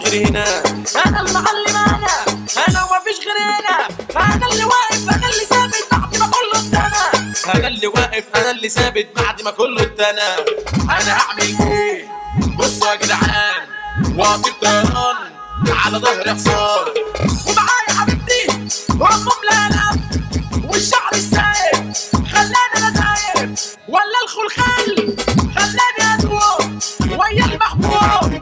غير هنا انا المعلم انا انا ومفيش غير انا انا اللي واقف انا اللي ثابت بعد ما كله اتنى انا اللي واقف انا اللي ثابت بعد ما كله اتنى انا هعمل ايه بصوا يا جدعان واقف طيران على ظهر حصان ومعايا حبيبتي وامهم لا والشعر السايب خلاني انا دايب ولا الخلخال خلاني ادوب ويا المحبوب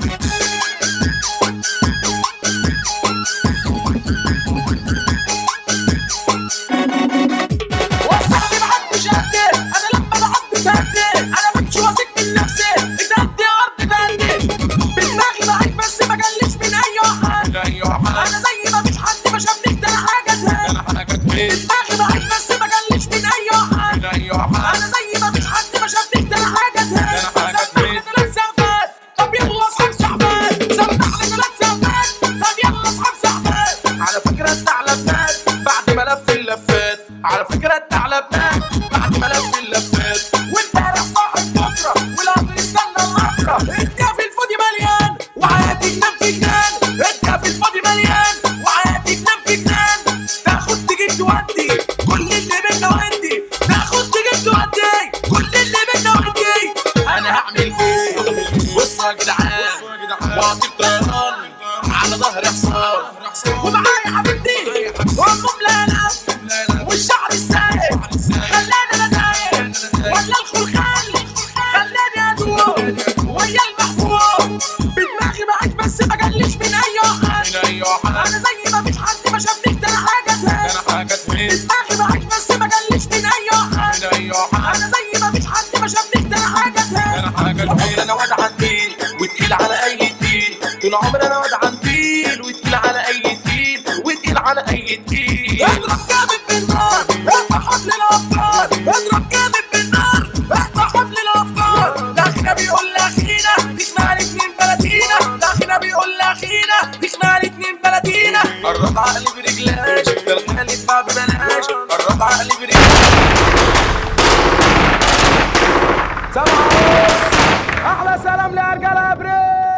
وصاحبي بعد شهدي انا لما بعد تهدي انا مش واثق من نفسي اتهدي ارض تهدي بدماغي ضعيف بس ما قلش من اي واحد انا زي ما مش حد ما شافني ده انا حاجه تهدي دماغي ضعيف بس ما قلش من اي واحد انا زي ما مش حد ما شافني ده انا حاجه تهدي سمعني ثلاث ساعات طب يلا اصحاب ساعات سمعني ثلاث ساعات طب يلا اصحاب ساعات على فكره الثعلب مات بعد ما لف اللفات على فكره الثعلب مات بعد ما لف اللفات وامبارح صاحب بكره والقطر استنى القطره الكافي الفاضي مليان وحياتي تنام في جنان الكافي الفاضي مليان وحياتي تنام في جنان تاخد تجيب تودي كل اللي بينا وعندي تاخد تجيب تودي كل اللي بينا وعندي انا هعمل ايه بصوا يا جدعان واقف طيران على ظهر حصان ومعايا حبيبتي وامهم لا لا والشعر السايب خلاني انا دايب ولا الخلخال خلاني ادوب ويا المحبوب بدماغي بعيش بس ما قلش من اي واحد انا زي ما مش حد ما شافني ده انا حاجه تاني دماغي بعيش بس ما قلش من اي واحد انا زي ما مش حد ما شافني ده انا حاجه تاني طول عمري انا واد عندي وتقيل على اي تقيل طول عمري انا واد عندي وتقيل على اي تقيل وتقيل على اي تقيل اضرب جامد بالنار اقطع حبل الافكار اضرب جامد بالنار اقطع حبل الافكار لاخينا بيقول لاخينا تخنع الاتنين بلدينا لاخينا بيقول لاخينا تخنع الاتنين بلدينا قرب عقلي برجلاش ده الخيال يدفع ببلاش قرب عقلي برجلاش سبعة ونص احلى سلام لرجال ابريل